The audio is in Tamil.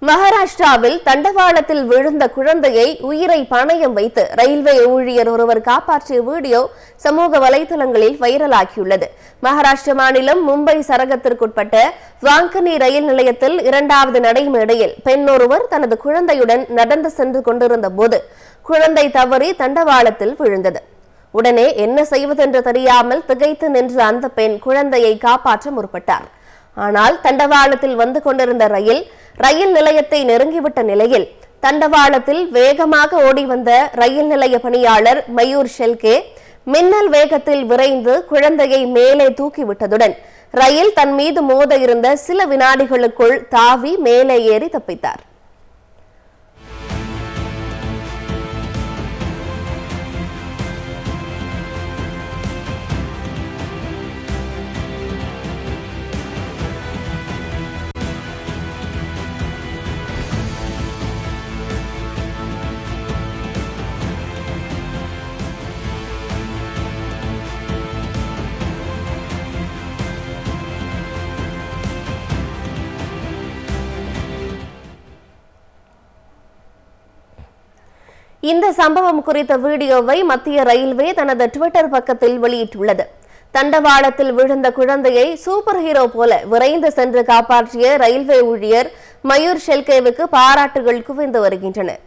மகாராஷ்டிராவில் தண்டவாளத்தில் விழுந்த குழந்தையை உயிரை பணயம் வைத்து ரயில்வே ஊழியர் ஒருவர் காப்பாற்றிய வீடியோ சமூக வலைதளங்களில் வைரலாகியுள்ளது மகாராஷ்டிர மாநிலம் மும்பை சரகத்திற்குட்பட்ட வாங்கனி ரயில் நிலையத்தில் இரண்டாவது நடைமேடையில் பெண் ஒருவர் தனது குழந்தையுடன் நடந்து சென்று கொண்டிருந்த போது குழந்தை தவறி தண்டவாளத்தில் விழுந்தது உடனே என்ன செய்வதென்று தெரியாமல் திகைத்து நின்ற அந்த பெண் குழந்தையை காப்பாற்ற முற்பட்டார் ஆனால் தண்டவாளத்தில் வந்து கொண்டிருந்த ரயில் ரயில் நிலையத்தை நெருங்கிவிட்ட நிலையில் தண்டவாளத்தில் வேகமாக ஓடி வந்த ரயில் நிலைய பணியாளர் மயூர் ஷெல்கே மின்னல் வேகத்தில் விரைந்து குழந்தையை மேலே தூக்கிவிட்டதுடன் ரயில் தன் மீது மோத இருந்த சில வினாடிகளுக்குள் தாவி மேலே ஏறி தப்பித்தார் இந்த சம்பவம் குறித்த வீடியோவை மத்திய ரயில்வே தனது ட்விட்டர் பக்கத்தில் வெளியிட்டுள்ளது தண்டவாளத்தில் விழுந்த குழந்தையை சூப்பர் ஹீரோ போல விரைந்து சென்று காப்பாற்றிய ரயில்வே ஊழியர் மயூர் ஷெல்கேவுக்கு பாராட்டுகள் குவிந்து வருகின்றன